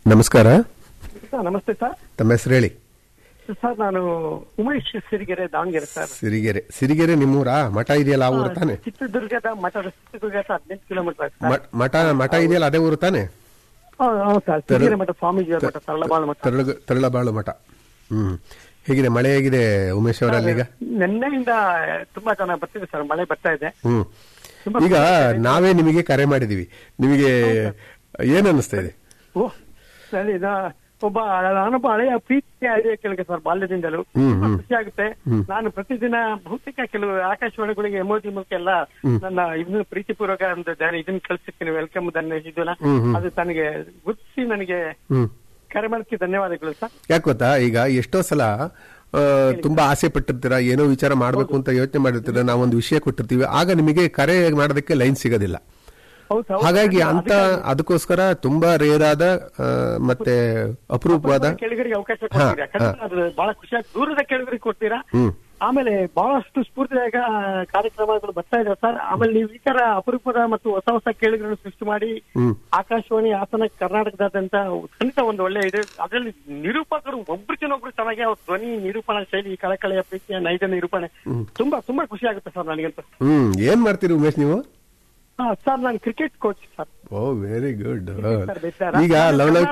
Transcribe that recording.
ನಮಸ್ಕಾರ ಸರ್ ನಮಸ್ತೆ ಸರ್ ತಮ್ಮ ಹೆಸರು ಹೇಳಿ ಸರ್ ನಾನು ಉಮೇಶ್ ಸಿರಿಗೆರೆ ದಾವಣಗೆರೆ ಸರ್ ಸಿರಿಗೆರೆ ಸಿರಿಗೆರೆ ನಿಮ್ಮೂರಾ ಮಠ ಇದೆಯಲ್ಲ ಆ ಊರು ತಾನೆ ಚಿತ್ರದುರ್ಗದ ಮಠ ಚಿತ್ರದುರ್ಗ ಹದಿನೆಂಟು ಕಿಲೋಮೀಟರ್ ಸರ್ ಮ- ಮಠ ಮಠ ಇದೆಯಲ್ಲ ಅದೇ ಊರು ತಾನೆ ಹೌದು ಹೌದು ಸರ್ ಸಿರಿಗೆರೆ ಮಠ ಸ್ವಾಮೀಜಿ ಅವ್ರ ಮಠ ಸರಳಬಾಳು ಮಠ ತರಳ ತರಳಬಾಳು ಮಠ ಹ್ಮ್ ಹೇಗಿದೆ ಮಳೆ ಹೇಗಿದೆ ಉಮೇಶ್ ಅವರಲ್ಲಿ ಈಗ ನಿನ್ನೆಯಿಂದ ತುಂಬಾ ಚೆನ್ನಾಗಿ ಬರ್ತಿದೆ ಸರ್ ಮಳೆ ಬರ್ತಾ ಇದೆ ಹ್ಮ್ ತುಂಬಾ ಈಗ ನಾವೇ ನಿಮಗೆ ಕರೆ ಮಾಡಿದೀವಿ ನಿಮಗೆ ಏನ್ ಅನಿಸ್ತಾ ಇದೆ ಓ ಸರ್ ಇದ ಒಬ್ಬ ನಾನೊಬ್ಬ ಹಳೆಯ ಪ್ರೀತಿ ಐಡಿಯಾ ಕೇಳಿದೆ ಸರ್ ಬಾಲ್ಯದಿಂದಲೂ ಹ್ಮ್, ತುಂಬಾ ಹ್ಮ್. ಖುಷಿ ಆಗುತ್ತೆ ನಾನು ಪ್ರತಿದಿನ ಬಹುತೇಕ ಕೆಲವು ಆಕಾಶವಾಣಿಗಳಿಗೆ ಎಮೋಜಿ ಮೂಲಕ ಎಲ್ಲ ನನ್ನ ಇದನ್ನ ಪ್ರೀತಿಪೂರ್ವಕ ಒಂದು ದ- ಇದನ್ನ ಕಳ್ಸಿರ್ತೀನಿ ವೆಲ್ಕಮ್ ದನ್ನ ಇದನ್ನ ಹ್ಮ್, ಹ್ಮ್. ಅದು ತನಗೆ ಗುರುತಿಸಿ ನನಗೆ ಹ್ಮ್ ಕರೆ ಮಾಡೋದಕ್ಕೆ ಧನ್ಯವಾದಗಳು ಸರ್ ಯಾಕೆ ಗೊತ್ತಾ ಈಗ ಎಷ್ಟೋ ಸಲ ಆ, ತುಂಬಾ ಆಸೆ ಪಟ್ಟಿರ್ತೀರಾ ಏನೋ ವಿಚಾರ ಮಾಡ್ಬೇಕು ಅಂತ ಯೋಚನೆ ಮಾಡಿರ್ತೀರಾ ನಾವೊಂದು ವಿಷಯ ಕೊಟ್ಟಿರ್ತೀವಿ ಆಗ ನಿಮಗೆ ಕರೆ ಮಾಡೋದಕ್ಕೆ ಲೈನ್ ಸಿಗೋದಿಲ್ಲ ಹೌದು ಸರ್, ಹೌದು. ಹಾಗಾಗಿ ಅಂತ ಅದಕ್ಕಾಗಿ ಅದಕ್ಕೋಸ್ಕರ ತುಂಬಾ ರೇರ್ ಆದ ಆ, ಮತ್ತೆ ಅಪರೂಪವಾದ ಕೇಳಿಗರಿಗೆ ಅವಕಾಶ ಕೊಡ್ತೀರಾ ಹಾ, ಖಂಡಿತ ಅದು ಬಹಳ ಖುಷಿಯಾಗಿ ದೂರದ ಕೇಳಿಗರಿಗೆ ಕೊಡ್ತೀರಾ ಹ್ಮ್ ಆಮೇಲೆ ಬಹಳಷ್ಟು ಸ್ಫೂರ್ತಿದಾಯಕ ಕಾರ್ಯಕ್ರಮಗಳು ಬರ್ತಾ ಇದೆ ಸರ್ ಆಮೇಲೆ ನೀವು ಈ ತರ ಅಪರೂಪದ ಮತ್ತು ಹೊಸ ಹೊಸ ಕೇಳಿಗಳನ್ನು ಸೃಷ್ಟಿ ಮಾಡಿ ಹ್ಮ್ ಆಕಾಶವಾಣಿ ಹಾಸನ ಕರ್ನಾಟಕದಾದ್ಯಂತ ಖಂಡಿತ ಒಂದು ಒಳ್ಳೆ ಇದೆ ಅದರಲ್ಲಿ ನಿರೂಪಕರು ಒಬ್ರಿಗಿನೊಬ್ರು ಚೆನ್ನಾಗಿ ಅವ್ರ ಧ್ವನಿ ನಿರೂಪಣಾ ಶೈಲಿ ಕಳಕಳೆಯ ಪ್ರೀತಿಯ ನೈಜ ನಿರೂಪಣೆ ತುಂಬಾ ತುಂಬಾ ಖುಷಿ ಆಗುತ್ತೆ ಸರ್ ನನಗಂತ ಹ್ಮ್ ಏನ್ ಮಾಡ್ತೀರಿ ಉಮೇಶ್ ನೀವು ಹಾ ಸರ್ ನಾನು ಕ್ರಿಕೆಟ್ ಕೋಚ್ ಸರ್ ಓ ವೆರಿ ಗುಡ್ ಸರ್, ಬೇಸಾರ. ಈಗ ಲವ್ ಲವ್